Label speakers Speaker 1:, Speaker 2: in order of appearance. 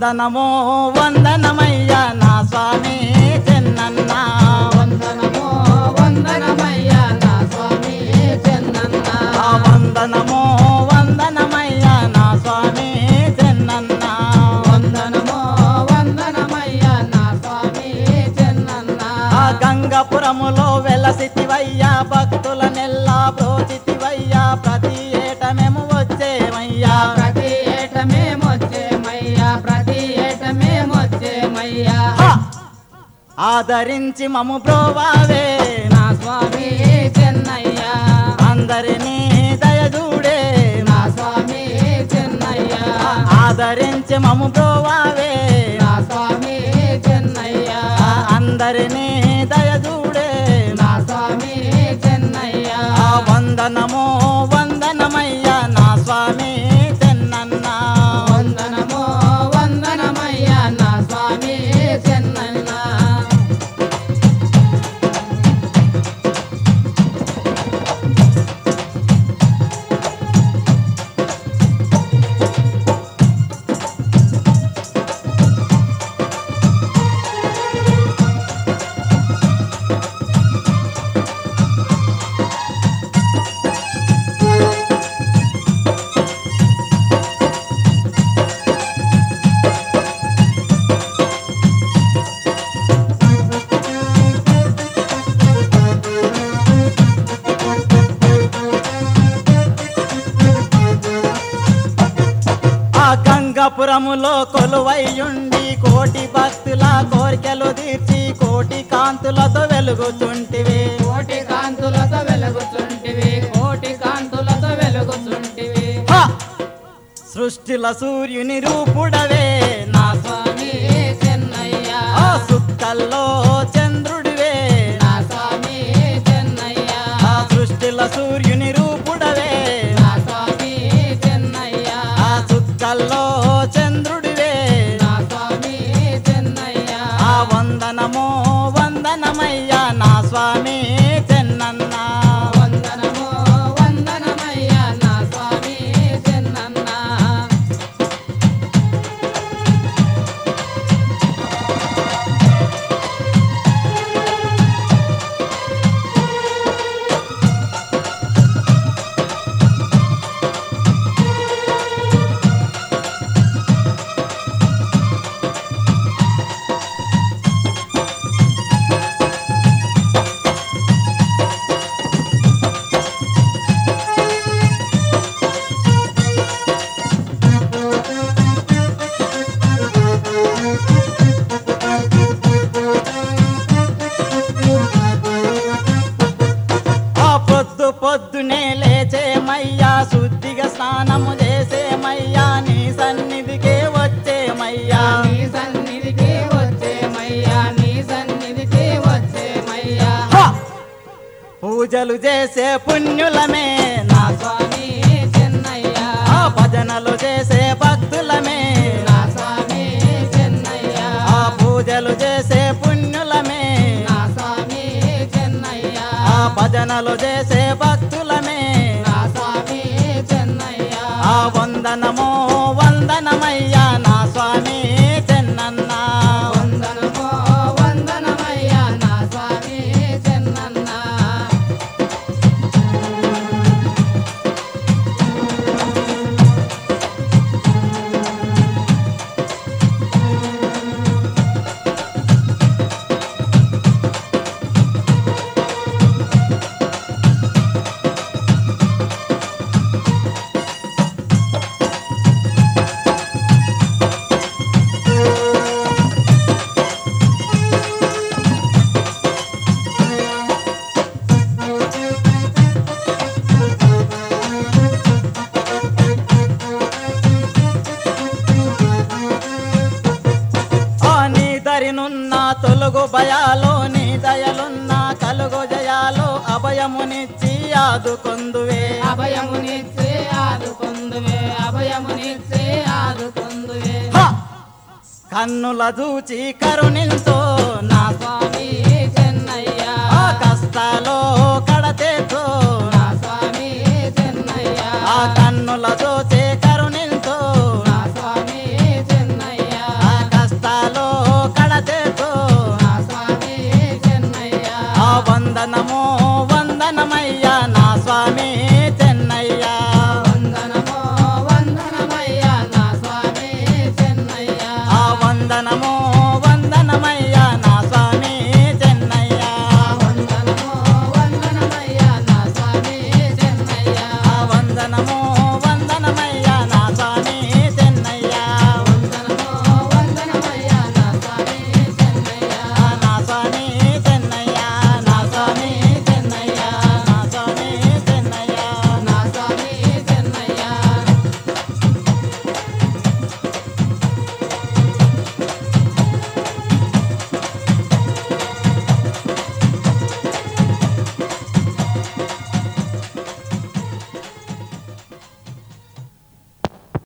Speaker 1: వందనమో వందనమయ్యా నా స్వామి చెన్నన్న
Speaker 2: వందనమో వందనమయ్యా నా స్వామి చెన్నన్న
Speaker 1: ఆ వందనమో వందనమయ్యా నా స్వామి చెన్నన్న
Speaker 2: వందనమో వందనమయ్యా నా స్వామి చెన్నన్న
Speaker 1: ఆ గంగపురములో వెలసితివయ్యా భక్తుల నెల్లా ప్రోచితివయ్యా ప్రతి ఏట మేము వచ్చేమయ్యా
Speaker 2: ప్రతి ఏట మేమొచ్చేమయ్యా ప్రతి ఏట మేమొచ్చేమయ్యా
Speaker 1: హ! ఆదరించి మము బ్రోవావే
Speaker 2: నా స్వామి చెన్నయ్యా
Speaker 1: అందరినీ దయచూడే
Speaker 2: నా స్వామి చెన్నయ్యా
Speaker 1: ఆదరించి మము బ్రోవావే
Speaker 2: నా స్వామి చెన్నయ్యా
Speaker 1: అందరినీ దయచూడే
Speaker 2: నా స్వామి చెన్నయ్యా
Speaker 1: ఆ వందనమో వందనమయ్యా నా స్వామి చెన్నన్న
Speaker 2: వందనమో వందనమయ్యా నా స్వామి చెన్నన్న
Speaker 1: ఆ గంగపురములో కొలువయ్యుండి కోటి భక్తుల కోరికలు తీర్చి కోటి కాంతులతో వెలుగుతుంటివి
Speaker 2: కోటి కాంతులతో వెలుగుచుంటివి కోటి కాంతులతో వెలుగుచుంటివి
Speaker 1: హ! సృష్టిల సూర్యుని రూపుడవే నా
Speaker 2: స్వామి చెన్నయ్యా
Speaker 1: ఆ సుక్కల్లో చంద్రుడివే
Speaker 2: నా స్వామి చెన్నయ్యా
Speaker 1: ఆ సృష్టిల సూర్యుని రూపుడవే
Speaker 2: నా స్వామి చెన్నయ్యా
Speaker 1: ఆ సుక్కల్లో చంద్రుడివే
Speaker 2: నా స్వామి చెన్నయ్యా
Speaker 1: ఆ వందనమో వందనమయ్యా నా స్వామి చెన్నన్న
Speaker 2: వందనమో వందనమయ్యా నా స్వామి చెన్నన్న
Speaker 1: ఆ పొద్దు పొద్దునే లేచేమయ్యా శుద్ధిగా స్నానము చేసేమయ్యా నీ సన్నిధికే వచ్చేమయ్యా
Speaker 2: నీ సన్నిధికి వచ్చేమయ్యా నీ సన్నిధికి వచ్చేమయ్యా
Speaker 1: హ! పూజలు చేసే పుణ్యులమే నా
Speaker 2: నా స్వామి చెన్నయ్యా
Speaker 1: ఆ భజనలు చేసే భక్తులమే
Speaker 2: నా స్వామి చెన్నయ్యా
Speaker 1: ఆ పూజలు చేసే పుణ్యులమే
Speaker 2: నా స్వామి చెన్నయ్యా
Speaker 1: ఆ భజనలు చేసే భక్తులమే
Speaker 2: నా స్వామి చెన్నయ్యా
Speaker 1: ఆ వందనమో వందనమయ్యా నా స్వామి చెన్నన్న
Speaker 2: వందనమో వందనమయ్యా నా స్వామి చెన్నన్న
Speaker 1: ఆ నీ దరినున్న తొలుగు భయాలు నీ దయలున్న కలుగు జయాలు అభయమునిచ్చి ఆదుకొందువే
Speaker 2: అభయమునిచ్చే ఆదుకొందువే అభయమునిచ్చే ఆదుకొందువే
Speaker 1: హ! కన్నుల దూచి కరుణింతో నా
Speaker 2: స్వామి చెన్నయ్యా
Speaker 1: ఆ కష్టాలో కడతేతో
Speaker 2: నా స్వామి చెన్నయ్యా
Speaker 1: ఆ కన్నుల దోచే కరుణింతో
Speaker 2: నా స్వామి చెన్నయ్యా
Speaker 1: ఆ వందనమో